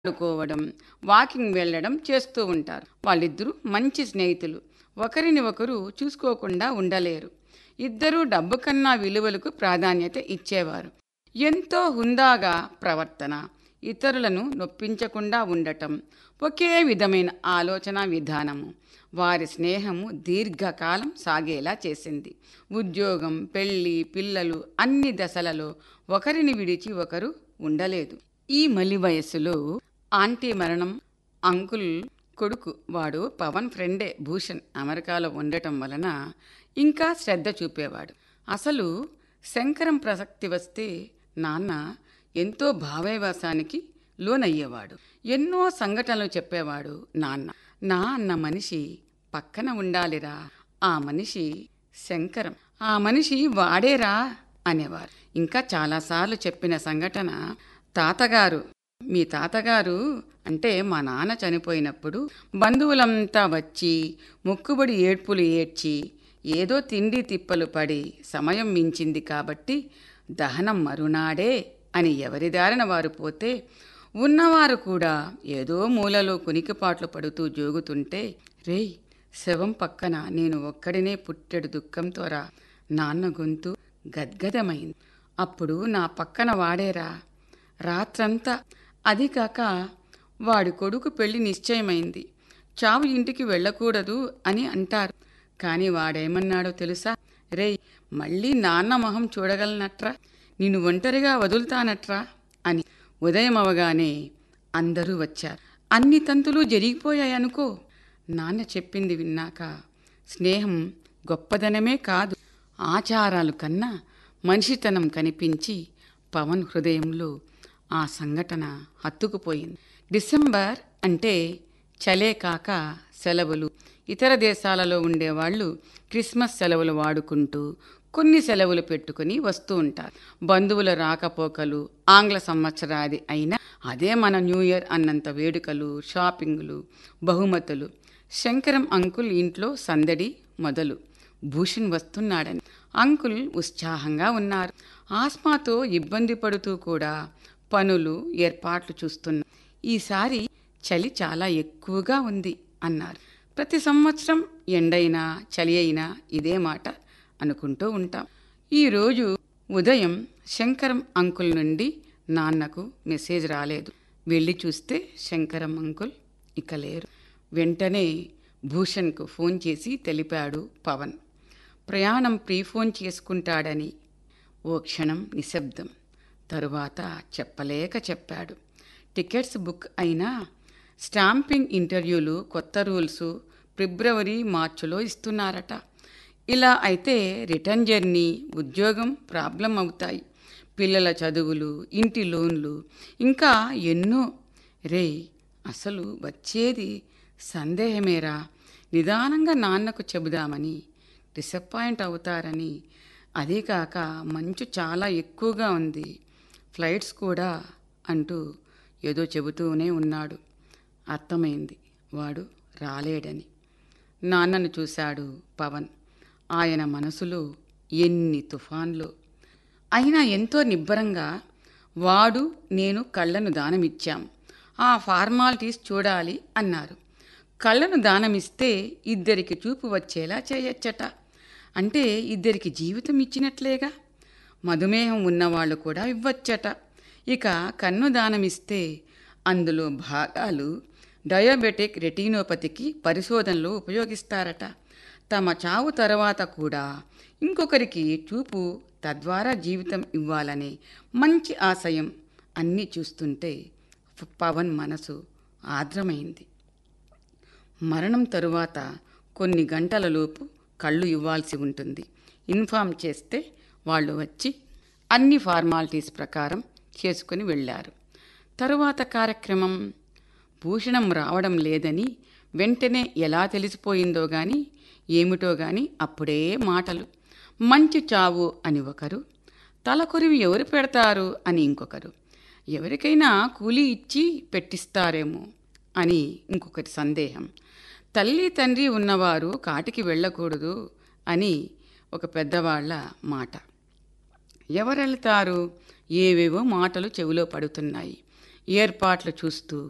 ఆడుకోవడం వాకింగ్ వెళ్ళడం చేస్తూ ఉంటారు వాళ్ళిద్దరూ మంచి స్నేహితులు ఒకరిని ఒకరు చూసుకోకుండా ఉండలేరు ఇద్దరూ డబ్బు కన్నా విలువలకు ప్రాధాన్యత ఇచ్చేవారు ఎంతో హుందాగా ప్రవర్తన ఇతరులను నొప్పించకుండా ఉండటం ఒకే విధమైన ఆలోచన విధానము వారి స్నేహము దీర్ఘకాలం సాగేలా చేసింది ఉద్యోగం పెళ్ళి పిల్లలు అన్ని దశలలో ఒకరిని విడిచి ఒకరు ఉండలేదు ఈ మలి వయస్సులో ఆంటీ మరణం అంకుల్ కొడుకు వాడు పవన్ ఫ్రెండే భూషణ్ అమెరికాలో ఉండటం వలన ఇంకా శ్రద్ధ చూపేవాడు అసలు శంకరం ప్రసక్తి వస్తే నాన్న ఎంతో భావైవాసానికి లోనయ్యేవాడు ఎన్నో సంఘటనలు చెప్పేవాడు నాన్న నా అన్న మనిషి పక్కన ఉండాలిరా ఆ మనిషి శంకరం ఆ మనిషి వాడేరా అనేవారు ఇంకా చాలాసార్లు చెప్పిన సంఘటన తాతగారు మీ తాతగారు అంటే మా నాన్న చనిపోయినప్పుడు బంధువులంతా వచ్చి ముక్కుబడి ఏడ్పులు ఏడ్చి ఏదో తిండి తిప్పలు పడి సమయం మించింది కాబట్టి దహనం మరునాడే అని ఎవరి దారిన వారు పోతే ఉన్నవారు కూడా ఏదో మూలలో కునికిపాట్లు పడుతూ జోగుతుంటే రేయ్ శవం పక్కన నేను ఒక్కడినే పుట్టెడు దుఃఖంతోరా నాన్న గొంతు గద్గదమైంది అప్పుడు నా పక్కన వాడేరా రాత్రంతా అది కాక వాడి కొడుకు పెళ్లి నిశ్చయమైంది చావు ఇంటికి వెళ్ళకూడదు అని అంటారు కాని వాడేమన్నాడో తెలుసా రేయ్ మళ్ళీ నాన్న మొహం చూడగలనట్రా నిన్ను ఒంటరిగా వదులుతానట్రా అని ఉదయం అవగానే అందరూ వచ్చారు అన్ని తంతులు జరిగిపోయాయనుకో నాన్న చెప్పింది విన్నాక స్నేహం గొప్పదనమే కాదు ఆచారాలు కన్నా మనిషితనం కనిపించి పవన్ హృదయంలో ఆ సంఘటన హత్తుకుపోయింది డిసెంబర్ అంటే చలే కాక సెలవులు ఇతర దేశాలలో ఉండేవాళ్ళు క్రిస్మస్ సెలవులు వాడుకుంటూ కొన్ని సెలవులు పెట్టుకుని వస్తూ ఉంటారు బంధువుల రాకపోకలు ఆంగ్ల సంవత్సరాది అయినా అదే మన న్యూ ఇయర్ అన్నంత వేడుకలు షాపింగులు బహుమతులు శంకరం అంకుల్ ఇంట్లో సందడి మొదలు భూషణ్ వస్తున్నాడని అంకుల్ ఉత్సాహంగా ఉన్నారు ఆస్మాతో ఇబ్బంది పడుతూ కూడా పనులు ఏర్పాట్లు చూస్తున్నారు ఈసారి చలి చాలా ఎక్కువగా ఉంది అన్నారు ప్రతి సంవత్సరం ఎండైనా చలి అయినా ఇదే మాట అనుకుంటూ ఉంటాం ఈరోజు ఉదయం శంకరం అంకుల్ నుండి నాన్నకు మెసేజ్ రాలేదు వెళ్ళి చూస్తే శంకరం అంకుల్ ఇక లేరు వెంటనే భూషణ్కు ఫోన్ చేసి తెలిపాడు పవన్ ప్రయాణం ప్రీఫోన్ చేసుకుంటాడని ఓ క్షణం నిశ్శబ్దం తరువాత చెప్పలేక చెప్పాడు టికెట్స్ బుక్ అయినా స్టాంపింగ్ ఇంటర్వ్యూలు కొత్త రూల్స్ ఫిబ్రవరి మార్చిలో ఇస్తున్నారట ఇలా అయితే రిటర్న్ జర్నీ ఉద్యోగం ప్రాబ్లం అవుతాయి పిల్లల చదువులు ఇంటి లోన్లు ఇంకా ఎన్నో రే అసలు వచ్చేది సందేహమేరా నిదానంగా నాన్నకు చెబుదామని డిసప్పాయింట్ అవుతారని అదే కాక మంచు చాలా ఎక్కువగా ఉంది ఫ్లైట్స్ కూడా అంటూ ఏదో చెబుతూనే ఉన్నాడు అర్థమైంది వాడు రాలేడని నాన్నను చూశాడు పవన్ ఆయన మనసులో ఎన్ని తుఫాన్లు అయినా ఎంతో నిబ్బరంగా వాడు నేను కళ్ళను దానమిచ్చాం ఆ ఫార్మాలిటీస్ చూడాలి అన్నారు కళ్ళను దానమిస్తే ఇద్దరికి చూపు వచ్చేలా చేయొచ్చట అంటే ఇద్దరికి జీవితం ఇచ్చినట్లేగా మధుమేహం ఉన్నవాళ్ళు కూడా ఇవ్వచ్చట ఇక కన్ను దానమిస్తే అందులో భాగాలు డయాబెటిక్ రెటీనోపతికి పరిశోధనలో ఉపయోగిస్తారట తమ చావు తర్వాత కూడా ఇంకొకరికి చూపు తద్వారా జీవితం ఇవ్వాలనే మంచి ఆశయం అన్నీ చూస్తుంటే పవన్ మనసు ఆర్ద్రమైంది మరణం తరువాత కొన్ని గంటలలోపు కళ్ళు ఇవ్వాల్సి ఉంటుంది ఇన్ఫామ్ చేస్తే వాళ్ళు వచ్చి అన్ని ఫార్మాలిటీస్ ప్రకారం చేసుకుని వెళ్ళారు తరువాత కార్యక్రమం భూషణం రావడం లేదని వెంటనే ఎలా తెలిసిపోయిందో గాని ఏమిటో గాని అప్పుడే మాటలు మంచి చావు అని ఒకరు తలకొరివి ఎవరు పెడతారు అని ఇంకొకరు ఎవరికైనా కూలీ ఇచ్చి పెట్టిస్తారేమో అని ఇంకొకటి సందేహం తల్లి తండ్రి ఉన్నవారు కాటికి వెళ్ళకూడదు అని ఒక పెద్దవాళ్ల మాట ఎవరెళ్తారు ఏవేవో మాటలు చెవిలో పడుతున్నాయి ఏర్పాట్లు చూస్తూ